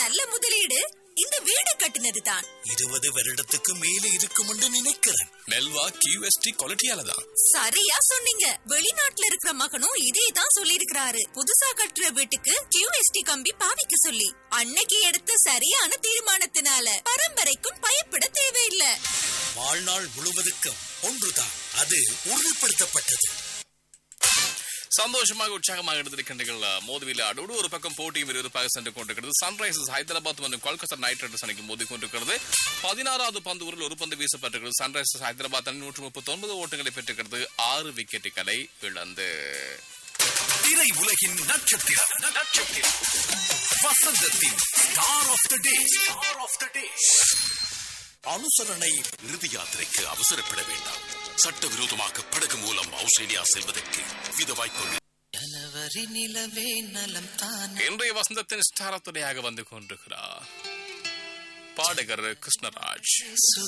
நல்ல முதலீடு இந்த வீடு கட்டினது தான் இருபது வருடத்துக்கு மேலே இருக்கும் என்று நினைக்கிறேன் மெல்வா கியூஎஸ்டி குவாலிட்டியால தான் சரியா சொன்னீங்க வெளிநாட்டுல இருக்கிற மகனும் இதே தான் சொல்லியிருக்கிறாரு புதுசா கட்டுற வீட்டுக்கு கியூஎஸ்டி கம்பி பாவிக்க சொல்லி அன்னைக்கு எடுத்த சரியான தீர்மானத்தினால பரம்பரைக்கும் பயப்பட தேவையில்ல வாழ்நாள் முழுவதுக்கும் ஒன்றுதான் அது உறுதிப்படுத்தப்பட்டது சந்தோஷமாக உற்சாகமாக எடுத்திருக்கின்றீர்கள் மோதுவில் அடோடு ஒரு பக்கம் போட்டியும் விறுவிறுப்பாக சென்று கொண்டிருக்கிறது சன்ரைசர்ஸ் ஹைதராபாத் மற்றும் கொல்கத்தா நைட் ரைடர்ஸ் அணிக்கு மோதி கொண்டிருக்கிறது பதினாறாவது பந்து ஊரில் ஒரு பந்து வீசப்பட்டிருக்கிறது சன்ரைசர்ஸ் ஹைதராபாத் அணி நூற்று முப்பத்தி ஒன்பது ஓட்டங்களை பெற்றிருக்கிறது ஆறு விக்கெட்டுகளை இழந்து திரை உலகின் நட்சத்திரம் நட்சத்திரம் வசந்தத்தின் star of the day star of the day அனுசரணை இறுதி யாத்திரைக்கு அவசரப்பட வேண்டாம் சட்டவிரோதமாக படகு மூலம் ஆஸ்திரேலியா செல்வதற்கு வித வாய்ப்புகள் ஜனவரி நிலவே நலம் தானே இன்றைய வசந்தத்தின் ஸ்டாரத்துடையாக வந்து கொண்டிருக்கிறார் பாடகர் கிருஷ்ணராஜ் சுக